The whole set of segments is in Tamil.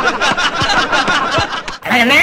அண்ணே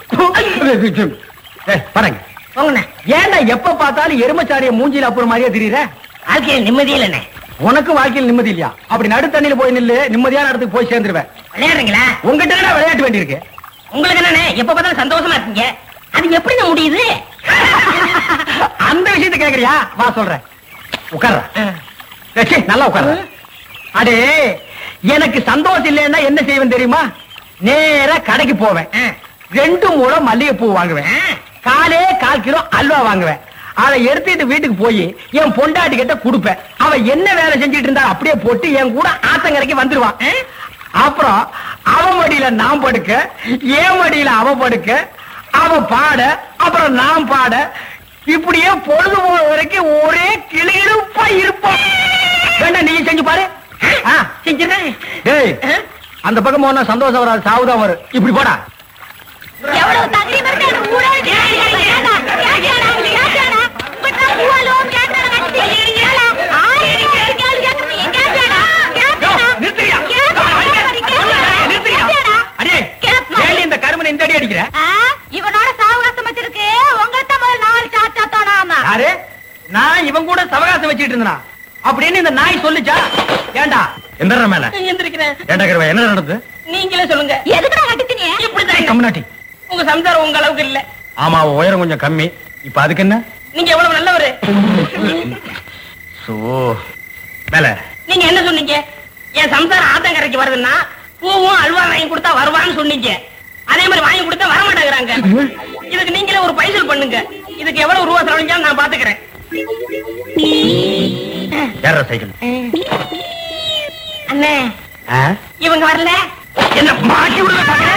ஏய், படங்க போங்கண்ணே ஏன்டா எப்ப பார்த்தாலும் எருமச்சாரிய மூஞ்சில அப்புறம் மாதிரியே தெரியுற வாழ்க்கையில நிம்மதி இல்லண்ணே உனக்கு வாழ்க்கையில் நிம்மதி இல்லையா அப்படி நடுத்தண்ணில போய் நில்லு நிம்மதியான இடத்துக்கு போய் சேர்ந்துருவேன் விளையாடுறீங்களா உங்ககிட்ட என்னடா விளையாட்டு வேண்டியிருக்கு உங்களுக்கு என்னண்ணே எப்ப பார்த்தாலும் சந்தோஷமா இருக்கீங்க அது எப்படிங்க முடியுது அந்த விஷயத்தை கேக்குறியா வா சொல்றேன் உட்கார்ற ஏய், சீ, நல்லா உட்கார்ற அடே எனக்கு சந்தோஷம் இல்லைன்னா என்ன செய்வேன் தெரியுமா நேரா கடைக்கு போவேன் ஆ. ரெண்டு மூலம் மல்லிகைப்பூ வாங்குவேன் ஆ. காலே கால் கிலோ அல்வா வாங்குவேன் அதை எடுத்துட்டு வீட்டுக்கு போய் என் பொண்டாட்டி கிட்ட கொடுப்பேன் அவ என்ன வேலை செஞ்சுட்டு இருந்தா அப்படியே போட்டு என் கூட ஆத்தங்கரைக்கு வந்துருவான் ஆ? அப்புறம் அவ மடியில நான் படுக்க என் மடியில அவ படுக்க அவ பாட அப்புறம் நான் பாட இப்படியே பொழுது போற வரைக்கும் ஒரே கிளியிருப்பா இருப்போம் வேண்டாம் நீ செஞ்சு பாரு ஆ, செஞ்சிடறேன் டேய் ஆ? அந்த பக்கம் போனா சந்தோஷம் வராது சாவுதான் வரும் இப்படி போடா எவ்வளவு தகுதி மருந்து எனக்கு ஊரே கேட்கல. கேட்டா, கேட்டாடா, கேட்டாடா. இப்படித்தான் பூவாலும் கேட்டாடா, கட்டி. கேளா. ஆயிரம் கேள்வி கேள்வி கேட்கறீங்க. கேட்டாடா, கேட்டாடா. நிறுத்துறியா? கேட்டாடா, நிறுத்துறியா? கேட்டாடா. அடே கேட்பா. ஏண்டி இந்த கருமனை இந்த அடி அடிக்கிற ஆ, இவனோட சாவகாசம் வச்சிருக்கு உங்கள்கிட்ட முதல்ல நாலு சாத்தா தோணாம யாரு நான் இவன் கூட சவகாசம் வச்சிட்டு இருந்தா அப்படின்னு இந்த நாய் சொல்லுச்சா ஏண்டா எந்த மேல எந்திரிக்கிறேன் ஏண்டா கருவா என்ன நடந்தது நீங்களே சொல்லுங்க எதுக்குடா கட்டித்தீங்க இப்படிதான் கம்னாட்டி உங்க சம்சாரம் உங்க அளவுக்கு இல்ல ஆமா அவ உயரம் கொஞ்சம் கம்மி இப்ப அதுக்கு என்ன நீங்க எவ்வளவு நல்லவரு சோ மேல நீங்க என்ன சொன்னீங்க என் சம்சாரம் ஆத்தங்கரைக்கு வருதுன்னா பூவும் அல்வா வாங்கி கொடுத்தா வருவான்னு சொன்னீங்க அதே மாதிரி வாங்கி கொடுத்தா வர மாட்டேங்கிறாங்க இதுக்கு நீங்களே ஒரு பைசல் பண்ணுங்க இதுக்கு எவ்வளவு ரூபா செலவழிஞ்சாலும் நான் பாத்துக்கிறேன் ஏற சைக்கிள் அண்ணே ஆ? இவங்க வரல என்ன மாட்டி விடுற